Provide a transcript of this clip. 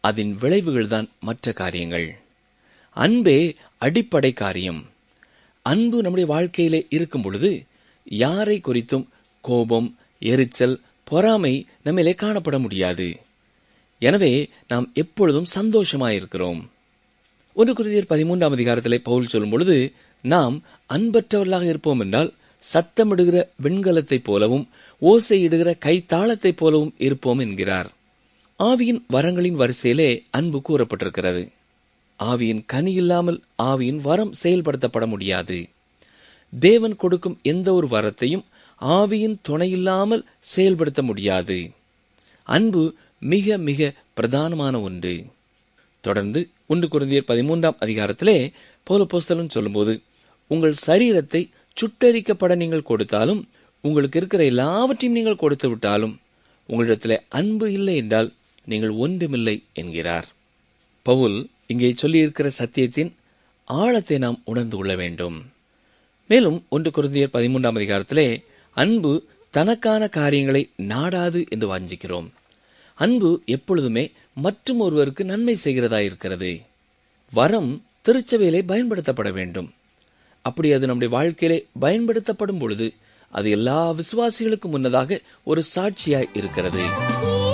அதன் விளைவுகள்தான் மற்ற காரியங்கள் அன்பே அடிப்படை காரியம் அன்பு நம்முடைய வாழ்க்கையிலே இருக்கும் பொழுது யாரை குறித்தும் கோபம் எரிச்சல் பொறாமை நம்மிலே காணப்பட முடியாது எனவே நாம் எப்பொழுதும் சந்தோஷமாயிருக்கிறோம் ஒன்று குருதியர் பதிமூன்றாம் அதிகாரத்திலே பவுல் சொல்லும் பொழுது நாம் அன்பற்றவர்களாக இருப்போம் என்றால் சத்தமிடுகிற வெண்கலத்தைப் போலவும் ஓசையிடுகிற கைத்தாளத்தைப் போலவும் இருப்போம் என்கிறார் ஆவியின் வரங்களின் வரிசையிலே அன்பு கூறப்பட்டிருக்கிறது ஆவியின் கனி இல்லாமல் ஆவியின் வரம் செயல்படுத்தப்பட முடியாது தேவன் கொடுக்கும் எந்த ஒரு வரத்தையும் ஆவியின் துணையில்லாமல் செயல்படுத்த முடியாது அன்பு மிக மிக பிரதானமான ஒன்று தொடர்ந்து ஒன்று குருந்தியர் பதிமூன்றாம் அதிகாரத்திலே பௌலப்போஸ்தலன் சொல்லும்போது உங்கள் சரீரத்தை சுட்டரிக்கப்பட நீங்கள் கொடுத்தாலும் உங்களுக்கு இருக்கிற எல்லாவற்றையும் நீங்கள் கொடுத்து விட்டாலும் உங்களிடத்தில் அன்பு இல்லை என்றால் நீங்கள் ஒன்றுமில்லை என்கிறார் பவுல் இங்கே சொல்லியிருக்கிற சத்தியத்தின் ஆழத்தை நாம் உணர்ந்து கொள்ள வேண்டும் மேலும் ஒன்று குருந்தியர் பதிமூன்றாம் அதிகாரத்திலே அன்பு தனக்கான காரியங்களை நாடாது என்று வாஞ்சிக்கிறோம் அன்பு எப்பொழுதுமே மற்றும் ஒருவருக்கு நன்மை செய்கிறதா இருக்கிறது வரம் திருச்சபையிலே பயன்படுத்தப்பட வேண்டும் அப்படி அது நம்முடைய வாழ்க்கையிலே பயன்படுத்தப்படும் பொழுது அது எல்லா விசுவாசிகளுக்கும் முன்னதாக ஒரு சாட்சியாய் இருக்கிறது